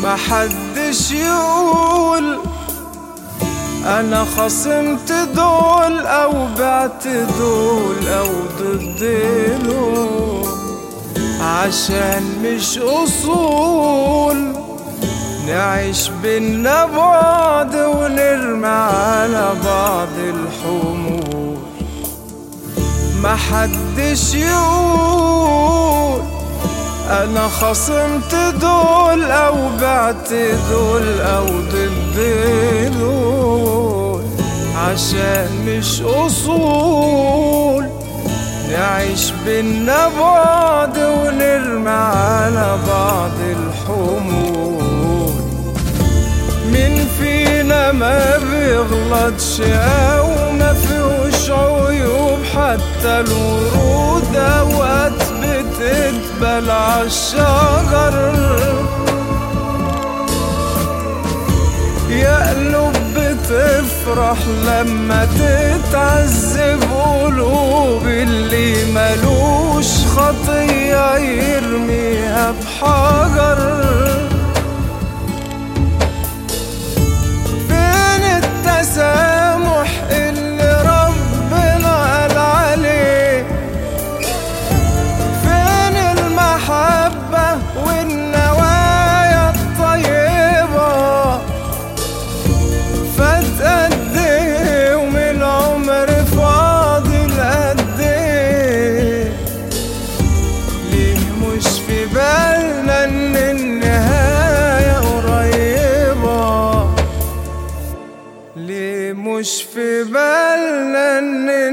محدش يقول انا خصمت دول او بعت دول او ضد دول عشان مش اصول نعيش بينا بعض ونرمي على بعض الحمول محدش يقول انا خصمت دول او بعت دول او ضد دول عشان مش اصول نعيش بينا بعض ونرمي على بعض الحمول مين فينا ما بيغلطش او ما فيهوش عيوب حتى الورود اوقات بتدبل عالشجر يا قلوب بتفرح لما تتعذب قلوب اللي ملوش خطية يرميها بحجر فين التسامح اللي ربنا قال عليه فين المحبة والنوايا الطيبة فات قد ايه ومن العمر فاضل قد ايه ليه مش في بالنا ان النهاية قريبة ليه مش في بالنا ان